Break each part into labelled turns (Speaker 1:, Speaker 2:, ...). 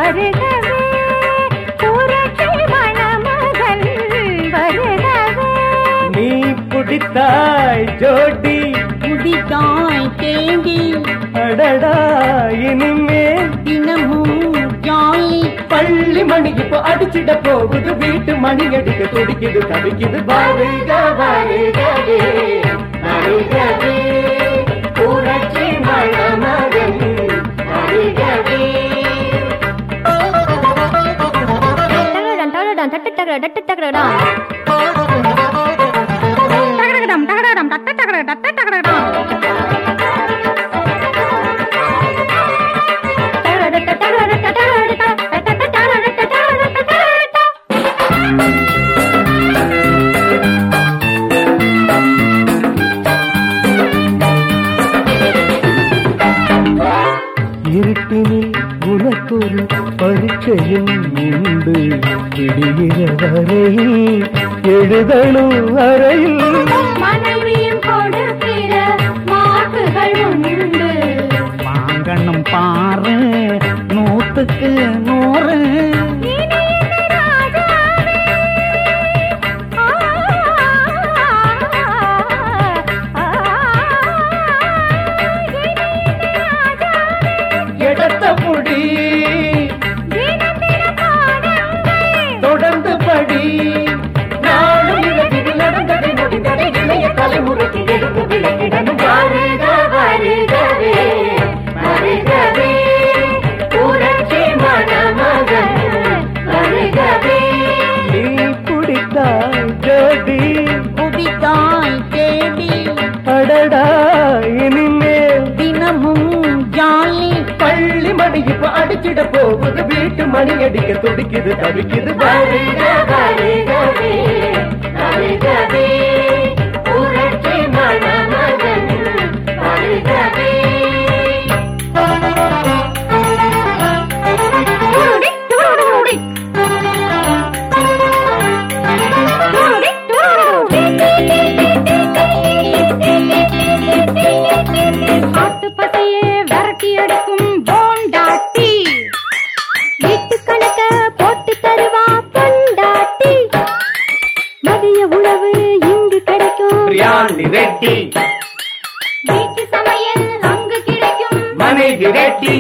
Speaker 1: வருகவே புரட்சி மணமகன் வருகவே
Speaker 2: நீ பிடித்தாய் ஜோடி
Speaker 3: முடித்தாய் தேடி
Speaker 2: அடடா இனிமேல்
Speaker 3: தினமும் ஜாலி
Speaker 2: பள்ளி மணி இப்போ அடிச்சிட போகுது வீட்டு மணி அடிக்க துடிக்குது தவிக்குது வருக வருகவே வருகவே புரட்சி மணமகன் வருகவே
Speaker 1: டகடடம் டகடடம் தட்டு டகட டட்டு டகடடம் டகடகம் டகடகம் டட்டு டகட டட்டு டகடகம் டகடட்ட டகடட்ட டகடட்ட டட்டட்ட டகடட்ட டகடட்ட டகடட்ட
Speaker 2: இருட்டினில் உனக்கொரு பரீட்சையும் உண்டு விடுகிற வரையில் எழுதணும் அறையில்
Speaker 1: மனைவியும் கொடுக்கிற மார்க்குகள் உண்டு
Speaker 3: வாங்கணும் பாரு நூத்துக்கு நூறு
Speaker 2: இடத்த புடி தொடர்ந்து படி நாளும் இரவில் நடந்ததை முடிந்ததை இளைய தலைமுறைக்கு எடுத்து விளக்கிடணும் வருக வருகவே வருகவே புரட்சி மணமகன் வருகவே நீ குடித்தாய் ஜோடி
Speaker 3: முடித்தாய் தேடி
Speaker 2: அடடா இனிமேல்
Speaker 3: தினமும் ஜாலி
Speaker 2: பள்ளி மணி இப்ப அடிச்சிட போகுது வீட்டு மணி அடிக்க துடிக்குது தவிக்குது வருக வருகவே வருகவே புரட்சி மணமகன் வருகவே
Speaker 1: காட்டுப்பட்டையே விரட்டி எடுக்கும் போண்டாட்டி வீட்டு கணக்க போட்டு தருவா பொண்டாட்டி மதிய உணவு இங்கு கிடைக்கும்
Speaker 2: பிரியாணி ரெட்டி
Speaker 1: வீட்டு சமையல் அங்கு கிடைக்கும்
Speaker 2: மனைவி ரெட்டி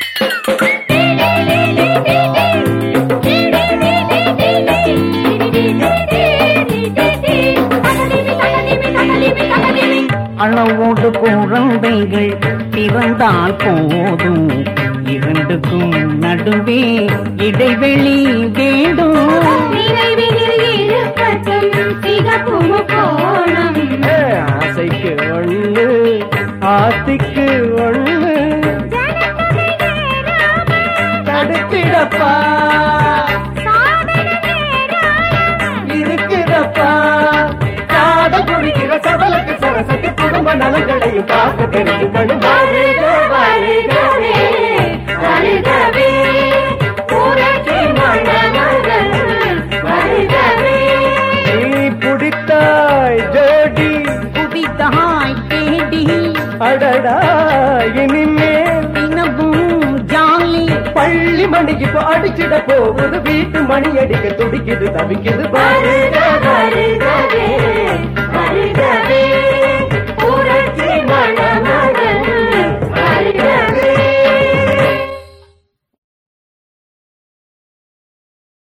Speaker 3: அளவோடு குழந்தைகள் பிறந்தால் போதும் இரண்டுக்கும் நடுவே இடைவெளி வேண்டும்
Speaker 2: ஆசைக்கு ஒண்ணு ஆத்திக்கு ஒண்ணு தடுத்திடப்பா இருக்குதப்பா காத குடிக்கிற சபலுக்கு சரசத்து குடும்ப நலங்களையும் பார்க்க தெரிஞ்சுக்கணும் வருக வருகவே வருகவே புரட்சி மணமகன் வருகவே நீ பிடித்தாய் ஜோடி
Speaker 3: குடித்தாய் தேடி
Speaker 2: அடடா இனிமேல்
Speaker 3: தினமும் ஜாலி
Speaker 2: பள்ளி மணி இப்போ அடிச்சிட போகுது வீட்டு மணி அடிக்க துடிக்குது தவிக்குது வருக வருகவே வருகவே